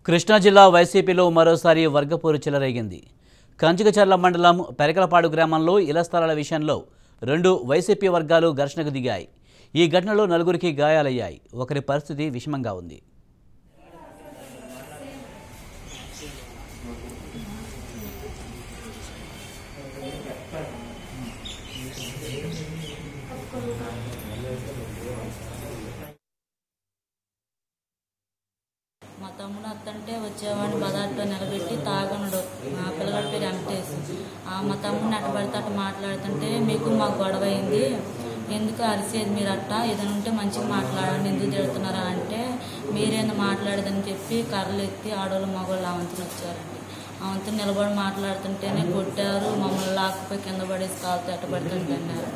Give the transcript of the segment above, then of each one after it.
కృష్ణా జిల్లా వైసీపీలో మరోసారి వర్గపోరు చెలరేగింది కంచికచర్ల మండలం పెరకలపాడు గ్రామంలో ఇళ్ల స్థలాల విషయంలో రెండు వైసీపీ వర్గాలు ఘర్షణకు దిగాయి ఈ ఘటనలో నలుగురికి గాయాలయ్యాయి ఒకరి పరిస్థితి విషమంగా ఉంది మా తమ్ముడు అత్తంటే వచ్చేవాడిని బదాట్లో నిలబెట్టి తాగనుడు మా పిల్లగాడి పేరు వెంకటేష్ ఆ మా తమ్ముడిని అట్ట పడితే అట్ట మాట్లాడుతుంటే మీకు మాకు గొడవ అయింది ఎందుకు అరిసేది మీరు అట్ట ఏదైనా ఉంటే మంచిగా మాట్లాడండి ఎందుకు తిడుతున్నారా అంటే మీరేందో మాట్లాడదని చెప్పి కర్రలు ఎత్తి ఆడవాళ్ళు మగవాళ్ళు అవంతులు వచ్చారండి అవంతులు నిలబడి మాట్లాడుతుంటేనే కొట్టారు మమ్మల్ని లాక్కుపోయి కింద పడేసి కాలుతో ఎట్ట పడుతుంటే అన్నారు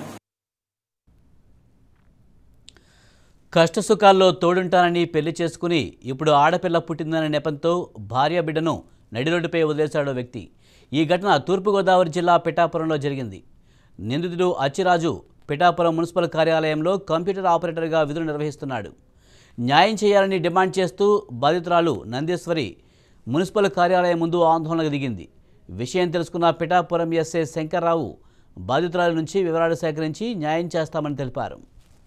కష్టసుఖాల్లో తోడుంటానని పెళ్లి చేసుకుని ఇప్పుడు ఆడపిల్ల పుట్టిందనే నెపంతో భార్య బిడ్డను నడిరోడ్డుపై వదిలేశాడో వ్యక్తి ఈ ఘటన తూర్పుగోదావరి జిల్లా పిఠాపురంలో జరిగింది నిందితుడు అచ్చిరాజు పిఠాపురం మున్సిపల్ కార్యాలయంలో కంప్యూటర్ ఆపరేటర్గా విధులు నిర్వహిస్తున్నాడు న్యాయం చేయాలని డిమాండ్ చేస్తూ బాధితురాలు నందీశ్వరి మున్సిపల్ కార్యాలయం ముందు ఆందోళనకు దిగింది విషయం తెలుసుకున్న పిఠాపురం ఎస్ఐ శంకర్రావు బాధితురాల నుంచి వివరాలు సేకరించి న్యాయం చేస్తామని తెలిపారు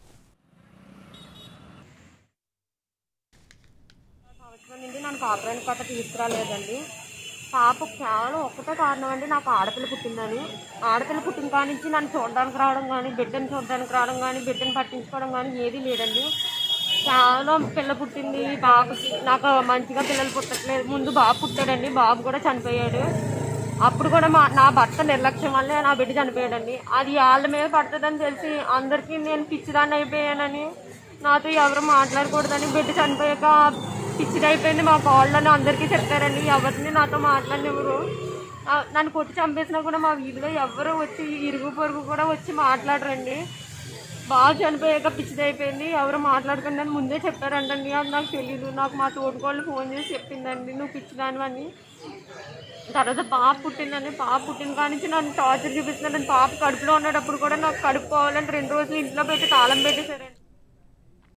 సంవత్సరం నుండి నన్ను కాపురానికి గట్ట తీసుకురాలేదండి పాప కేవలం ఒక్కటే కారణం అండి నాకు ఆడపిల్ల పుట్టిందని ఆడపిల్ల పుట్టిన కాడి నుంచి నన్ను చూడడానికి రావడం కానీ బిడ్డను చూడడానికి రావడం కానీ బిడ్డను పట్టించుకోవడం కానీ ఏదీ లేదండి కేవలం పిల్ల పుట్టింది బాబుకి నాకు మంచిగా పిల్లలు పుట్టట్లేదు ముందు బాబు పుట్టాడండి బాబు కూడా చనిపోయాడు అప్పుడు కూడా మా నా భర్త నిర్లక్ష్యం వల్లే నా బిడ్డ చనిపోయాడండి అది వాళ్ళ మీద పడుతుందని తెలిసి అందరికీ నేను పిచ్చిదాన్ని అయిపోయానని నాతో ఎవరు మాట్లాడకూడదని బిడ్డ చనిపోయాక పిచ్చిదైపోయింది మా కాళ్ళని అందరికీ చెప్పారండి ఎవరిని నాతో మాట్లాడినెవరు ఆ, నన్ను కొట్టి చంపేసినా కూడా మా వీధిలో ఎవరు వచ్చి ఇరుగు పొరుగు కూడా వచ్చి మాట్లాడరండి బాగా చనిపోయాక పిచ్చిదైపోయింది ఎవరు మాట్లాడకండి అని ముందే చెప్పారంటండి అది నాకు తెలియదు నాకు మా తోడుకోళ్ళు ఫోన్ చేసి చెప్పిందండి నువ్వు పిచ్చిదాని అని తర్వాత పాప పుట్టిందండి పాప పుట్టిన కాడి నుంచి నన్ను టార్చర్ చూపిస్తున్నాను పాప కడుపులో ఉండేటప్పుడు కూడా నాకు కడుపు పోవాలంటే రెండు రోజులు ఇంట్లో పెట్టి తాళం పెట్టేశారండి